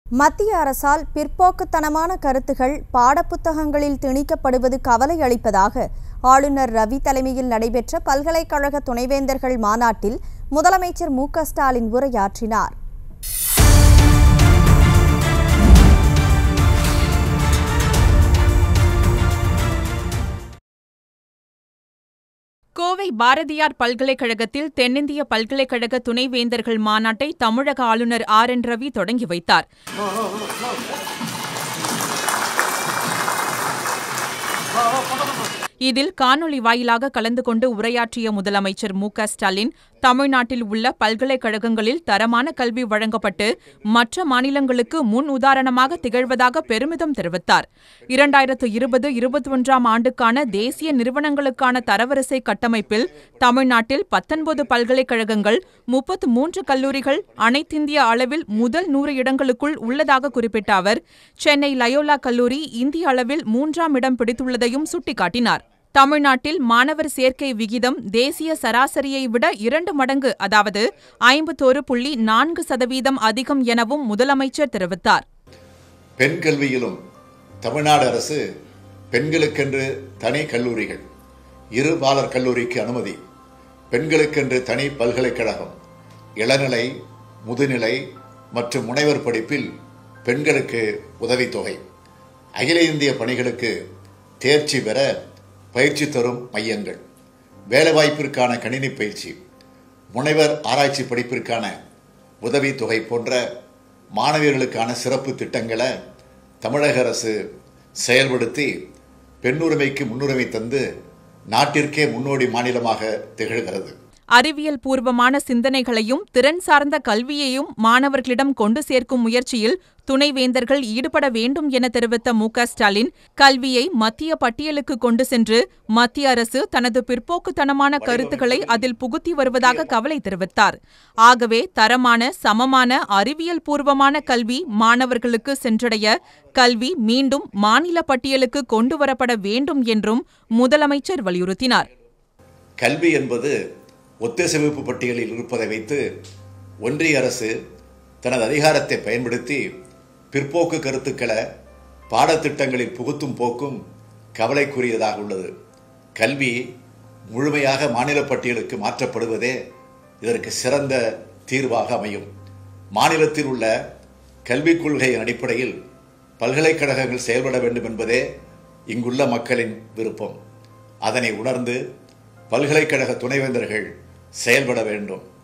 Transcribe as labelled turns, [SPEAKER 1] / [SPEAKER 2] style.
[SPEAKER 1] மத்திய அரசால் பிற்போக்குத்தனமான கருத்துகள் பாடப்புத்தகங்களில் திணிக்கப்படுவது கவலை அளிப்பதாக ஆளுநர் ரவி தலைமையில் நடைபெற்ற பல்கலைக்கழக துணைவேந்தர்கள் மாநாட்டில் முதலமைச்சர் மு க ஸ்டாலின் உரையாற்றினார்
[SPEAKER 2] கோவை பாரதியார் பல்கலைக்கழகத்தில் தென்னிந்திய பல்கலைக்கழக துணைவேந்தர்கள் மாநாட்டை தமிழக ஆளுநர் ஆர் என் ரவி தொடங்கி வைத்தார் இதில் காணொலி வாயிலாக கலந்து கொண்டு உரையாற்றிய முதலமைச்சர் மு க ஸ்டாலின் தமிழ்நாட்டில் உள்ள பல்கலைக்கழகங்களில் தரமான கல்வி வழங்கப்பட்டு மற்ற மாநிலங்களுக்கு முன் உதாரணமாக திகழ்வதாக பெருமிதம் தெரிவித்தார் இரண்டாயிரத்து இருபது இருபத்தி ஒன்றாம் ஆண்டுக்கான தேசிய நிறுவனங்களுக்கான தரவரிசை கட்டமைப்பில் தமிழ்நாட்டில் பத்தொன்பது பல்கலைக்கழகங்கள் முப்பத்து மூன்று கல்லூரிகள் அனைத்திந்திய அளவில் முதல் நூறு இடங்களுக்குள் உள்ளதாக குறிப்பிட்ட அவர் சென்னை லயோலா கல்லூரி இந்திய அளவில் மூன்றாம் இடம் பிடித்துள்ளதையும் சுட்டிக்காட்டினார் தமிழ்நாட்டில் மாணவர் சேர்க்கை விகிதம் தேசிய சராசரியை விட இரண்டு மடங்கு அதாவது ஐம்பத்தோரு புள்ளி நான்கு சதவீதம் அதிகம் எனவும் முதலமைச்சர் தெரிவித்தார்
[SPEAKER 3] பெண் கல்வியிலும் தமிழ்நாடு அரசு பெண்களுக்கென்று தனி கல்லூரிகள் இரு பாலர் கல்லூரிக்கு அனுமதி பெண்களுக்கென்று தனி பல்கலைக்கழகம் இளநிலை முதுநிலை மற்றும் முனைவர் படிப்பில் பெண்களுக்கு உதவித்தொகை அகில இந்திய பணிகளுக்கு தேர்ச்சி பெற பயிற்சி தரும் மையங்கள் வேலைவாய்ப்பிற்கான கணினி பயிற்சி முனைவர் ஆராய்ச்சி படிப்பிற்கான உதவித்தொகை போன்ற மாணவியர்களுக்கான சிறப்பு திட்டங்களை தமிழக அரசு செயல்படுத்தி பெண்ணுரிமைக்கு முன்னுரிமை தந்து நாட்டிற்கே முன்னோடி மாநிலமாக திகழ்கிறது
[SPEAKER 2] அறிவியல் பூர்வமான சிந்தனைகளையும் திறன் சார்ந்த கல்வியையும் மாணவர்களிடம் கொண்டு சேர்க்கும் முயற்சியில் துணைவேந்தர்கள் ஈடுபட வேண்டும் என தெரிவித்த மு க ஸ்டாலின் கல்வியை மத்திய பட்டியலுக்கு கொண்டு சென்று மத்திய அரசு தனது பிற்போக்குத்தனமான கருத்துக்களை அதில் புகுத்தி வருவதாக கவலை தெரிவித்தார் ஆகவே தரமான சமமான அறிவியல் பூர்வமான கல்வி மாணவர்களுக்கு சென்றடைய கல்வி மீண்டும் மாநில பட்டியலுக்கு கொண்டு வரப்பட வேண்டும் என்றும் முதலமைச்சர் வலியுறுத்தினார்
[SPEAKER 3] கல்வி என்பது ஒத்திசைவிப்பு பட்டியலில் இருப்பதை வைத்து ஒன்றிய அரசு தனது அதிகாரத்தை பயன்படுத்தி பிற்போக்கு கருத்துக்களை பாடத்திட்டங்களில் புகுத்தும் போக்கும் கவலைக்குரியதாக உள்ளது கல்வி முழுமையாக மாநில பட்டியலுக்கு மாற்றப்படுவதே இதற்கு சிறந்த தீர்வாக அமையும் மாநிலத்தில் உள்ள கல்விக் கொள்கையின் அடிப்படையில் பல்கலைக்கழகங்கள் செயல்பட வேண்டும் என்பதே இங்குள்ள மக்களின் விருப்பம் அதனை உணர்ந்து பல்கலைக்கழக துணைவேந்தர்கள் செயல்பட வேண்டும்